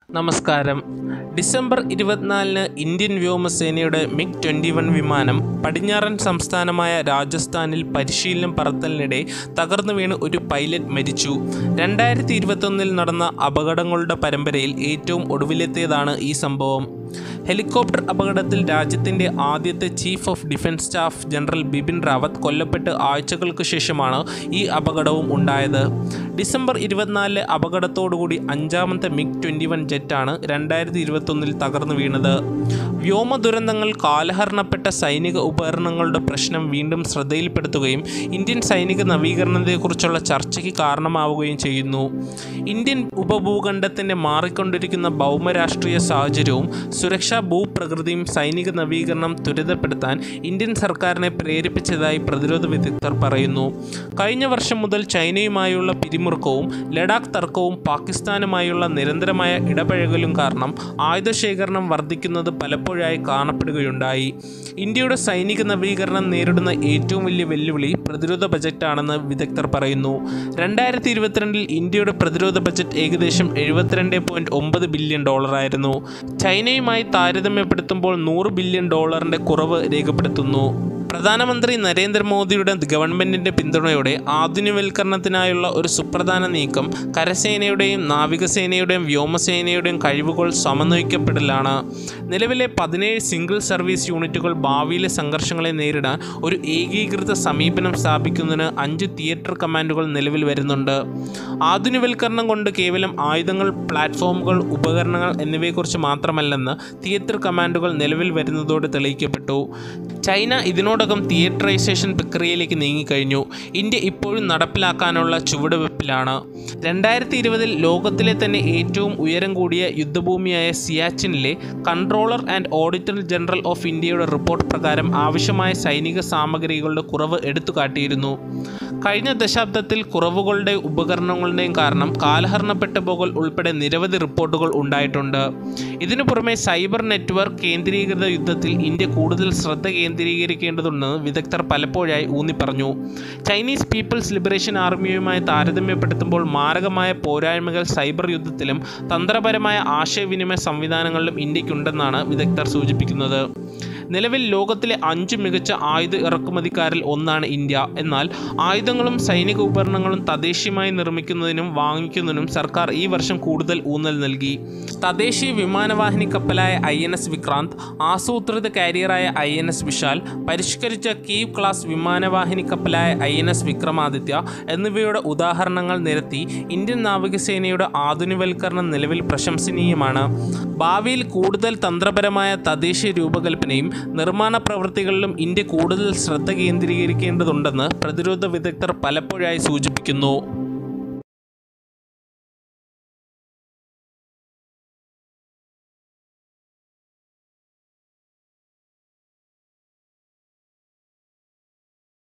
നമസ്കാരം ഡിസംബർ ഇരുപത്തിനാലിന് ഇന്ത്യൻ വ്യോമസേനയുടെ മിഗ് ട്വൻ്റി വൺ വിമാനം പടിഞ്ഞാറൻ സംസ്ഥാനമായ രാജസ്ഥാനിൽ പരിശീലനം പറത്തലിനിടെ തകർന്നു വീണ് ഒരു പൈലറ്റ് മരിച്ചു രണ്ടായിരത്തി ഇരുപത്തൊന്നിൽ നടന്ന അപകടങ്ങളുടെ പരമ്പരയിൽ ഏറ്റവും ഒടുവിലെത്തിയതാണ് ഈ സംഭവം ഹെലികോപ്റ്റർ അപകടത്തിൽ രാജ്യത്തിൻ്റെ ആദ്യത്തെ chief of defence staff general Bipin Rawat കൊല്ലപ്പെട്ട് ആഴ്ചകൾക്ക് ശേഷമാണ് ഈ അപകടവും ഉണ്ടായത് ഡിസംബർ ഇരുപത്തിനാലിലെ അപകടത്തോടുകൂടി അഞ്ചാമത്തെ മിഗ് ട്വൻ്റി വൺ ജെറ്റാണ് രണ്ടായിരത്തി ഇരുപത്തൊന്നിൽ തകർന്നു വീണത് വ്യോമ ദുരന്തങ്ങൾ കാലഹരണപ്പെട്ട സൈനിക ഉപകരണങ്ങളുടെ പ്രശ്നം വീണ്ടും ശ്രദ്ധയിൽപ്പെടുത്തുകയും ഇന്ത്യൻ സൈനിക നവീകരണത്തെക്കുറിച്ചുള്ള ചർച്ചയ്ക്ക് കാരണമാവുകയും ചെയ്യുന്നു ഇന്ത്യൻ ഉപഭൂഖണ്ഡത്തിൻ്റെ മാറിക്കൊണ്ടിരിക്കുന്ന ഭൗമരാഷ്ട്രീയ സാഹചര്യവും സുരക്ഷാ ഭൂപ്രകൃതിയും സൈനിക നവീകരണം ത്വരിതപ്പെടുത്താൻ ഇന്ത്യൻ സർക്കാരിനെ പ്രേരിപ്പിച്ചതായി പ്രതിരോധ വിദഗ്ധർ പറയുന്നു കഴിഞ്ഞ വർഷം മുതൽ ചൈനയുമായുള്ള പിരിമുറുക്കവും ലഡാക്ക് തർക്കവും പാകിസ്ഥാനുമായുള്ള നിരന്തരമായ ഇടപഴകലും കാരണം ആയുധശേഖരണം വർദ്ധിക്കുന്നത് പലപ്പോഴായി കാണപ്പെടുകയുണ്ടായി ഇന്ത്യയുടെ സൈനിക നവീകരണം നേരിടുന്ന ഏറ്റവും വലിയ വെല്ലുവിളി പ്രതിരോധ ബജറ്റാണെന്ന് വിദഗ്ധർ പറയുന്നു രണ്ടായിരത്തി ഇരുപത്തിരണ്ടിൽ ഇന്ത്യയുടെ പ്രതിരോധ ബജറ്റ് ഏകദേശം എഴുപത്തിരണ്ട് പോയിൻറ്റ് ഒമ്പത് ബില്യൺ ഡോളറായിരുന്നു ചൈനയുമായി താരതമ്യപ്പെടുത്തുമ്പോൾ നൂറ് ബില്യൺ ഡോളറിൻ്റെ കുറവ് രേഖപ്പെടുത്തുന്നു പ്രധാനമന്ത്രി നരേന്ദ്രമോദിയുടെ ഗവൺമെൻറ്റിൻ്റെ പിന്തുണയോടെ ആധുനികവൽക്കരണത്തിനായുള്ള ഒരു സുപ്രധാന നീക്കം കരസേനയുടെയും നാവികസേനയുടെയും വ്യോമസേനയുടെയും കഴിവുകൾ സമന്വയിക്കപ്പെടലാണ് നിലവിലെ പതിനേഴ് സിംഗിൾ സർവീസ് യൂണിറ്റുകൾ ഭാവിയിലെ സംഘർഷങ്ങളെ നേരിടാൻ ഒരു ഏകീകൃത സമീപനം സ്ഥാപിക്കുന്നതിന് അഞ്ച് തിയേറ്റർ കമാൻഡുകൾ നിലവിൽ വരുന്നുണ്ട് ആധുനികവൽക്കരണം കൊണ്ട് കേവലം ആയുധങ്ങൾ പ്ലാറ്റ്ഫോമുകൾ ഉപകരണങ്ങൾ എന്നിവയെക്കുറിച്ച് മാത്രമല്ലെന്ന് തിയേറ്റർ കമാൻഡുകൾ നിലവിൽ വരുന്നതോടെ തെളിയിക്കപ്പെട്ടു ചൈന ഇതിനോടകം തിയേറ്ററൈസേഷൻ പ്രക്രിയയിലേക്ക് നീങ്ങിക്കഴിഞ്ഞു ഇന്ത്യ ഇപ്പോഴും നടപ്പിലാക്കാനുള്ള ചുവടുവെപ്പിലാണ് രണ്ടായിരത്തി ഇരുപതിൽ ലോകത്തിലെ തന്നെ ഏറ്റവും ഉയരം കൂടിയ യുദ്ധഭൂമിയായ സിയാച്ചിനിലെ controller and auditor general of ഇന്ത്യയുടെ റിപ്പോർട്ട് പ്രകാരം ആവശ്യമായ സൈനിക സാമഗ്രികളുടെ കുറവ് എടുത്തുകാട്ടിയിരുന്നു കഴിഞ്ഞ ദശാബ്ദത്തിൽ കുറവുകളുടെ ഉപകരണങ്ങളുടെയും കാരണം കാലഹരണപ്പെട്ടു പോകൽ ഉൾപ്പെടെ നിരവധി റിപ്പോർട്ടുകൾ ഉണ്ടായിട്ടുണ്ട് ഇതിനു പുറമെ സൈബർ നെറ്റ്വർക്ക് കേന്ദ്രീകൃത യുദ്ധത്തിൽ ഇന്ത്യ കൂടുതൽ ശ്രദ്ധ കേന്ദ്രീകരിക്കേണ്ടതുണ്ടെന്ന് വിദഗ്ധർ പലപ്പോഴായി ഊന്നിപ്പറഞ്ഞു ചൈനീസ് പീപ്പിൾസ് ലിബറേഷൻ ആർമിയുമായി താരതമ്യപ്പെടുത്തുമ്പോൾ മാരകമായ പോരായ്മകൾ സൈബർ യുദ്ധത്തിലും തന്ത്രപരമായ ആശയവിനിമയ സംവിധാനങ്ങളിലും ഇന്ത്യക്കുണ്ടെന്നാണ് വിദഗ്ധർ സൂചിപ്പിക്കുന്നത് നിലവിൽ ലോകത്തിലെ അഞ്ച് മികച്ച ആയുധ ഇറക്കുമതിക്കാരിൽ ഒന്നാണ് ഇന്ത്യ എന്നാൽ ആയുധങ്ങളും സൈനിക ഉപകരണങ്ങളും തദ്ദേശീയമായി നിർമ്മിക്കുന്നതിനും വാങ്ങിക്കുന്നതിനും സർക്കാർ ഈ വർഷം കൂടുതൽ ഊന്നൽ നൽകി തദ്ദേശീയ വിമാനവാഹിനി കപ്പലായ ഐ എൻ എസ് വിക്രാന്ത് ആസൂത്രിത കാരിയറായ ഐ എൻ എസ് വിശാൽ പരിഷ്കരിച്ച കീവ് ക്ലാസ് വിമാനവാഹിനി കപ്പലായ ഐ എൻ എസ് വിക്രമാദിത്യ എന്നിവയുടെ ഉദാഹരണങ്ങൾ നിരത്തി ഇന്ത്യൻ നാവികസേനയുടെ ആധുനികവൽക്കരണം നിലവിൽ പ്രശംസനീയമാണ് ഭാവിയിൽ കൂടുതൽ തന്ത്രപരമായ തദ്ദേശീയ രൂപകൽപ്പനയും നിർമ്മാണ പ്രവൃത്തികളിലും ഇന്ത്യ കൂടുതൽ ശ്രദ്ധ കേന്ദ്രീകരിക്കേണ്ടതുണ്ടെന്ന് പ്രതിരോധ വിദഗ്ധർ പലപ്പോഴായി സൂചിപ്പിക്കുന്നു